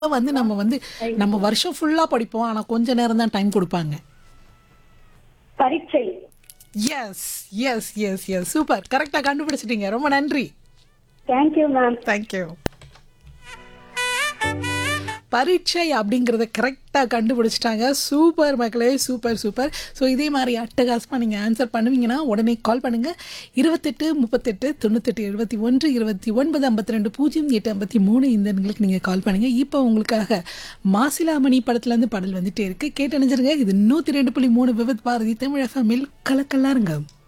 வந்து நம்ம வந்து நம்ம வருஷம் ஃபுல்லா படிப்போம் ஆனா கொஞ்ச நேரம் தான் டைம் கொடுப்பாங்க பரீட்சை yes yes yes yes super கரெக்டா கண்டுபிடிச்சிட்டீங்க ரொம்ப நன்றி தேங்க்யூ மேம் தேங்க்யூ பரீட்சை அப்படிங்கிறத கரெக்டாக கண்டுபிடிச்சிட்டாங்க சூப்பர் மக்களே சூப்பர் சூப்பர் ஸோ இதே மாதிரி அட்டகாசமாக நீங்கள் ஆன்சர் பண்ணுவீங்கன்னா உடனே கால் பண்ணுங்கள் இருபத்தெட்டு முப்பத்தெட்டு தொண்ணூத்தெட்டு எழுபத்தி ஒன்று இருபத்தி ஒன்பது ஐம்பத்தி ரெண்டு பூஜ்ஜியம் எட்டு ஐம்பத்தி மூணு இந்த எண்களுக்கு நீங்கள் கால் பண்ணுங்கள் இப்போ உங்களுக்காக மாசிலாமணி படத்துலேருந்து பாடல் வந்துட்டே இருக்கு கேட்டு நினைச்சிருங்க இது நூற்றி ரெண்டு புள்ளி மூணு விபத் பாரதி தமிழக மில் கலக்கல்லாருங்க